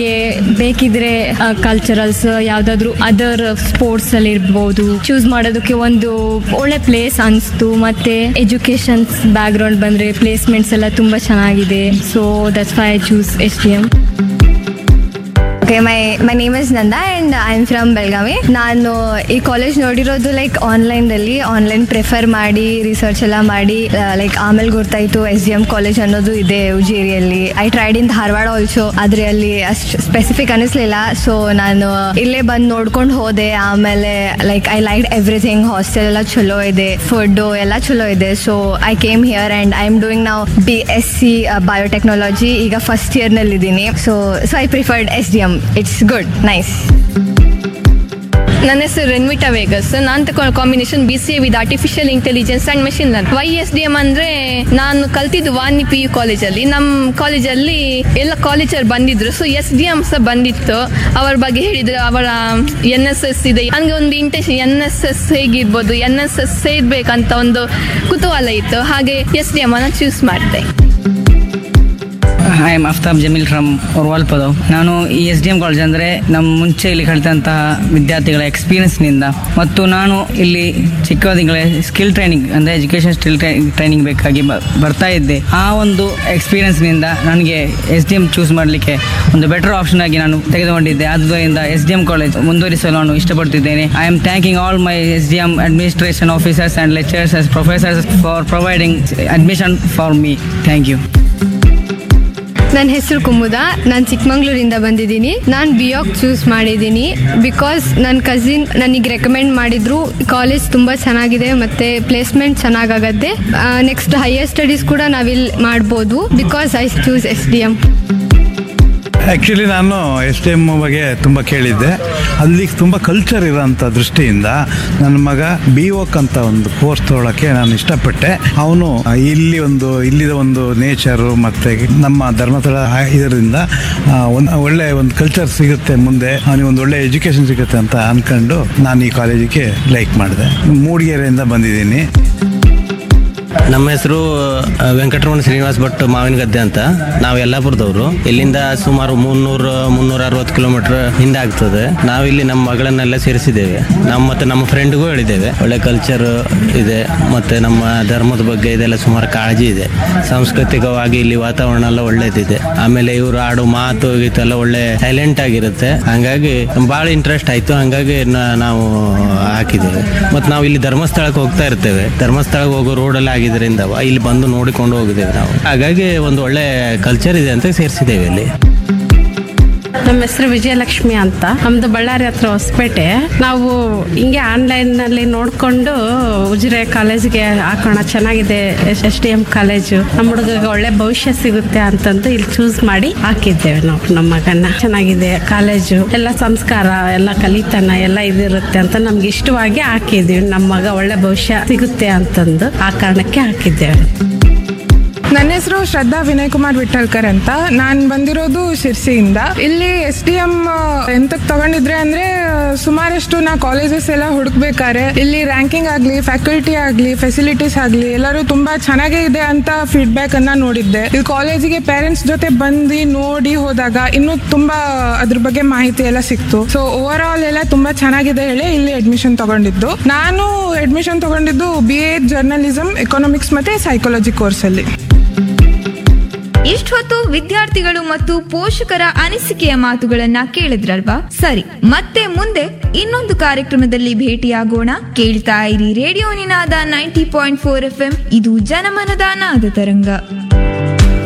ಬೇಕಿದ್ರೆ ಕಲ್ಚರಲ್ಸ್ ಯಾವ್ದಾದ್ರು other sports ಅಲ್ಲಿ ಇರ್ಬೋದು ಚೂಸ್ ಮಾಡೋದಕ್ಕೆ ಒಂದು ಒಳ್ಳೆ ಪ್ಲೇಸ್ ಅನಿಸ್ತು ಮತ್ತೆ ಎಜುಕೇಶನ್ಸ್ ಬ್ಯಾಕ್ ಗ್ರೌಂಡ್ ಬಂದ್ರೆ ಪ್ಲೇಸ್ಮೆಂಟ್ಸ್ ಎಲ್ಲ ತುಂಬಾ ಚೆನ್ನಾಗಿದೆ so that's why I choose S D M okay my my name is Nanda and I am from Belagavi ನಾನು ಈ ಕಾಲೇಜ್ ನೋಡಿರೋದು ಲೈಕ್ ಆನ್ಲೈನ್ದಲ್ಲಿ ಆನ್ಲೈನ್ ಪ್ರಿಫರ್ ಮಾಡಿ ರಿಸರ್ಚ್ ಎಲ್ಲ ಮಾಡಿ ಲೈಕ್ ಆಮೇಲೆ ಗೊತ್ತಾಯಿತು ಎಸ್ ಡಿ ಎಮ್ ಕಾಲೇಜ್ ಅನ್ನೋದು ಇದೆ ಉಜಿರಿಯಲ್ಲಿ I tried in Dharwad also ಆದರೆ ಅಲ್ಲಿ ಅಷ್ಟು ಸ್ಪೆಸಿಫಿಕ್ ಅನಿಸ್ಲಿಲ್ಲ ಸೊ ನಾನು ಇಲ್ಲೇ ಬಂದು ನೋಡ್ಕೊಂಡು ಹೋದೆ ಆಮೇಲೆ like I like everything hostel ಎಲ್ಲ ಚಲೋ ಇದೆ ಫುಡ್ಡು ಎಲ್ಲ ಚಲೋ ಇದೆ so I came here and I am doing ನಾವು ಬಿ ಎಸ್ ಸಿ ಬಯೋಟೆಕ್ನಾಲಜಿ ಈಗ ಫಸ್ಟ್ ಇಯರ್ನಲ್ಲಿ ಇದ್ದೀನಿ so so I preferred S D M it's good nice ನನ್ನ ಹೆಸರು ರೆನ್ವಿಟಾ ವೇಗಸ್ ನಾನು ತಗೊಂಡು combination B C A with artificial intelligence and machine learn why S D M ಅಂದ್ರೆ ನಾನು ಕಲ್ತಿದ್ದು ವಾನಿ ಪಿ ಯು ಕಾಲೇಜಲ್ಲಿ ನಮ್ಮ ಕಾಲೇಜಲ್ಲಿ ಎಲ್ಲ ಕಾಲೇಜರ್ ಬಂದಿದ್ರು ಸೊ ಎಸ್ ಡಿ ಎಂ ಸಹ ಬಂದಿತ್ತು ಅವರ ಬಗ್ಗೆ ಹೇಳಿದ್ರು ಅವರ ಎನ್ ಎಸ್ ಎಸ್ ಇದೆ ನನಗೆ ಒಂದು ಇಂಟೆನ್ಷನ್ ಎನ್ ಎಸ್ ಎಸ್ ಹೇಗಿರ್ಬೋದು ಎನ್ ಎಸ್ ಎಸ್ ಸೇರ್ಬೇಕಂತ ಒಂದು ಕುತೂಹಲ ಇತ್ತು ಹಾಗೆ ಎಸ್ ಡಿ ಎಂ ಅನ್ನ ಚೂಸ್ ಮಾಡಿದೆ I am Aftab Jameel from Orwal Padav ನಾನು ಈ ಎಸ್ ಡಿ ಎಂ ಕಾಲೇಜ್ ಅಂದರೆ ನಮ್ಮ ಮುಂಚೆ ಇಲ್ಲಿ ಕಲಿತಂತಹ ವಿದ್ಯಾರ್ಥಿಗಳ ಎಕ್ಸ್ಪೀರಿಯನ್ಸ್ನಿಂದ ಮತ್ತು ನಾನು ಇಲ್ಲಿ ಚಿಕ್ಕವದಿಂಗಳೇ ಸ್ಕಿಲ್ ಟ್ರೈನಿಂಗ್ ಅಂದರೆ ಎಜುಕೇಷನ್ ಸ್ಕಿಲ್ ಟ್ರೈನಿಂಗ್ ಬೇಕಾಗಿ ಬ- ಬರ್ತಾ ಇದ್ದೆ ಆ ಒಂದು ಎಕ್ಸ್ಪೀರಿಯನ್ಸ್ನಿಂದ ನನಗೆ ಎಸ್ ಡಿ ಎಂ ಚೂಸ್ ಮಾಡಲಿಕ್ಕೆ ಒಂದು ಬೆಟರ್ ಆಪ್ಷನ್ ಆಗಿ ನಾನು ತೆಗೆದುಕೊಂಡಿದ್ದೆ ಆದ್ದರಿಂದ ಎಸ್ ಡಿ ಎಂ ಕಾಲೇಜ್ ಮುಂದುವರಿಸಲು ನಾನು ಇಷ್ಟಪಡ್ತಿದ್ದೇನೆ I am thanking all my S D M administration officers and lecturers as professors for providing admission for me thank you ನನ್ನ ಹೆಸರು ಕುಮುದ ನಾನು ಚಿಕ್ಕಮಂಗ್ಳೂರಿಂದ ಬಂದಿದ್ದೀನಿ ನಾನು ಬಿಯೋಕ್ ಚೂಸ್ ಮಾಡಿದ್ದೀನಿ ಬಿಕಾಸ್ ನನ್ನ ಕಸಿನ್ ನನಗೆ ರೆಕಮೆಂಡ್ ಮಾಡಿದ್ರು ಕಾಲೇಜ್ ತುಂಬ ಚೆನ್ನಾಗಿದೆ ಮತ್ತು ಪ್ಲೇಸ್ಮೆಂಟ್ ಚೆನ್ನಾಗಾಗತ್ತೆ ನೆಕ್ಸ್ಟ್ ಹೈಯರ್ ಸ್ಟಡೀಸ್ ಕೂಡ ನಾವಿಲ್ಲಿ ಮಾಡ್ಬೋದು because I choose S D M actually ನಾನು ಎಸ್ ಟಿ ಎಮ್ ಬಗ್ಗೆ ತುಂಬ ಕೇಳಿದ್ದೆ ಅಲ್ಲಿ ತುಂಬ ಕಲ್ಚರ್ ಇರೋಂಥ ದೃಷ್ಟಿಯಿಂದ ನನ್ನ ಮಗ ಬಿ ಓಕ್ ಅಂತ ಒಂದು ಕೋರ್ಸ್ ತೊಗೊಳಕ್ಕೆ ನಾನು ಇಷ್ಟಪಟ್ಟೆ ಅವನು ಇಲ್ಲಿ ಒಂದು ಇಲ್ಲಿದ ಒಂದು ನೇಚರು ಮತ್ತು ನಮ್ಮ ಧರ್ಮಸ್ಥಳ ಇದರಿಂದ ಒಂದು ಒಳ್ಳೆ ಒಂದು ಕಲ್ಚರ್ ಸಿಗುತ್ತೆ ಮುಂದೆ ಅವನಿಗೆ ಒಂದು ಒಳ್ಳೆ ಎಜುಕೇಷನ್ ಸಿಗುತ್ತೆ ಅಂತ ಅಂದ್ಕೊಂಡು ನಾನು ಈ ಕಾಲೇಜಿಗೆ ಲೈಕ್ ಮಾಡಿದೆ ಮೂಡಿಗೆರೆಯಿಂದ ಬಂದಿದ್ದೀನಿ ನಮ್ಮ ಹೆಸರು ವೆಂಕಟರಮಣ ಶ್ರೀನಿವಾಸ್ ಭಟ್ ಮಾವಿನ ಗದ್ದೆ ಅಂತ ನಾವು ಯಲ್ಲಾಪುರದವರು ಇಲ್ಲಿಂದ ಸುಮಾರು ಮುನ್ನೂರು ಮುನ್ನೂರ ಅರವತ್ತು ಕಿಲೋಮೀಟರ್ ಹಿಂದೆ ಆಗ್ತದೆ ನಾವಿಲ್ಲಿ ನಮ್ಮ ಮಗಳನ್ನೆಲ್ಲ ಸೇರಿಸಿದ್ದೇವೆ ನಮ್ಮ ಮತ್ತೆ ನಮ್ಮ ಫ್ರೆಂಡ್ಗೂ ಹೇಳಿದ್ದೇವೆ ಒಳ್ಳೆ ಕಲ್ಚರ್ ಇದೆ ಮತ್ತೆ ನಮ್ಮ ಧರ್ಮದ ಬಗ್ಗೆ ಇದೆಲ್ಲ ಸುಮಾರು ಕಾಳಜಿ ಇದೆ ಸಾಂಸ್ಕೃತಿಕವಾಗಿ ಇಲ್ಲಿ ವಾತಾವರಣ ಎಲ್ಲ ಒಳ್ಳೇದಿದೆ ಆಮೇಲೆ ಇವರು ಆಡೋ ಮಾತು ಗೀತೆಲ್ಲ ಒಳ್ಳೆ ಸೈಲೆಂಟ್ ಆಗಿರುತ್ತೆ ಹಂಗಾಗಿ ಭಾಳ ಇಂಟ್ರೆಸ್ಟ್ ಆಯ್ತು ಹಂಗಾಗಿ ನ- ನಾವು ಹಾಕಿದ್ದೇವೆ ಮತ್ತು ನಾವು ಇಲ್ಲಿ ಧರ್ಮಸ್ಥಳಕ್ಕೆ ಹೋಗ್ತಾ ಇರ್ತೇವೆ ಧರ್ಮಸ್ಥಳಕ್ಕೆ ಹೋಗೋ ರೋಡಲ್ಲಿ ಆಗಿದ್ದರಿಂದ ಇಲ್ಲಿ ಬಂದು ನೋಡಿಕೊಂಡು ಹೋಗಿದ್ದೇವೆ ನಾವು ಹಾಗಾಗಿ ಒಂದು ಒಳ್ಳೆ ಕಲ್ಚರ್ ಇದೆ ಅಂತ ಸೇರಿಸಿದ್ದೇವೆ ಇಲ್ಲಿ ನಮ್ಮ ಹೆಸರು ವಿಜಯಲಕ್ಷ್ಮಿ ಅಂತ ನಮ್ದು ಬಳ್ಳಾರಿ ಹತ್ರ ಹೊಸಪೇಟೆ ನಾವು ಹಿಂಗೆ ಆನ್ಲೈನ್ ನಲ್ಲಿ ನೋಡ್ಕೊಂಡು ಉಜಿರೆ ಕಾಲೇಜ್ಗೆ ಹಾಕೋಣ ಚೆನ್ನಾಗಿದೆ ಎಸ್ ಡಿ ಎಂ ಕಾಲೇಜು ನಮ್ಮ ಹುಡುಗಗೆ ಒಳ್ಳೆ ಭವಿಷ್ಯ ಸಿಗುತ್ತೆ ಅಂತಂದು ಇಲ್ಲಿ ಚೂಸ್ ಮಾಡಿ ಹಾಕಿದ್ದೇವೆ ನಾವು ನಮ್ಮ ಮಗನ ಚೆನ್ನಾಗಿದೆ ಕಾಲೇಜು ಎಲ್ಲ ಸಂಸ್ಕಾರ ಎಲ್ಲ ಕಲಿತನ ಎಲ್ಲ ಇದಿರುತ್ತೆ ಅಂತ ನಮ್ಗೆ ಇಷ್ಟವಾಗಿ ಹಾಕಿದ್ದೀವಿ ನಮ್ಮ ಮಗ ಒಳ್ಳೆ ಭವಿಷ್ಯ ಸಿಗುತ್ತೆ ಅಂತಂದು ಆ ಕಾರಣಕ್ಕೆ ಹಾಕಿದ್ದೇವೆ ನನ್ನ ಹೆಸರು ಶ್ರದ್ಧಾ ವಿನಯ್ ಕುಮಾರ್ ವಿಠಲ್ಕರ್ ಅಂತ ನಾನು ಬಂದಿರೋದು ಶಿರ್ಸಿಯಿಂದ ಇಲ್ಲಿ ಎಸ್ ಡಿ ಎಂ ಎಂತಕ್ ತಗೊಂಡಿದ್ರೆ ಅಂದ್ರೆ ಸುಮಾರಷ್ಟು ನಾ ಕಾಲೇಜಸ್ ಎಲ್ಲ ಹುಡುಕ್ಬೇಕಾರೆ ಇಲ್ಲಿ ರ್ಯಾಂಕಿಂಗ್ ಆಗ್ಲಿ ಫ್ಯಾಕಲ್ಟಿ ಆಗ್ಲಿ ಫೆಸಿಲಿಟೀಸ್ ಆಗ್ಲಿ ಎಲ್ಲರೂ ತುಂಬಾ ಚೆನ್ನಾಗೇ ಇದೆ ಅಂತ ಫೀಡ್ಬ್ಯಾಕ್ ಅನ್ನ ನೋಡಿದ್ದೆ ಇಲ್ಲಿ ಕಾಲೇಜಿಗೆ ಪೇರೆಂಟ್ಸ್ ಜೊತೆ ಬಂದು ನೋಡಿ ಹೋದಾಗ ಇನ್ನೂ ತುಂಬಾ ಅದ್ರ ಬಗ್ಗೆ ಮಾಹಿತಿ ಎಲ್ಲ ಸಿಕ್ತು ಸೊ ಓವರ್ ಆಲ್ ಎಲ್ಲ ತುಂಬಾ ಚೆನ್ನಾಗಿದೆ ಹೇಳಿ ಇಲ್ಲಿ ಅಡ್ಮಿಷನ್ ತಗೊಂಡಿದ್ದು ನಾನು ಅಡ್ಮಿಷನ್ ತಗೊಂಡಿದ್ದು ಬಿ ಎ ಜರ್ನಲಿಸಮ್ ಎಕನಾಮಿಕ್ಸ್ ಮತ್ತೆ ಸೈಕಾಲಜಿ ಕೋರ್ಸ್ ಅಲ್ಲಿ ಇಷ್ಟೊತ್ತು ವಿದ್ಯಾರ್ಥಿಗಳು ಮತ್ತು ಪೋಷಕರ ಅನಿಸಿಕೆಯ ಮಾತುಗಳನ್ನ ಕೇಳಿದ್ರಲ್ವಾ ಸರಿ ಮತ್ತೆ ಮುಂದೆ ಇನ್ನೊಂದು ಕಾರ್ಯಕ್ರಮದಲ್ಲಿ ಭೇಟಿಯಾಗೋಣ ಕೇಳ್ತಾ ಇರಿ radio Ninaada ninety point four F M ಇದು ಜನಮನದ ನಾದ ತರಂಗ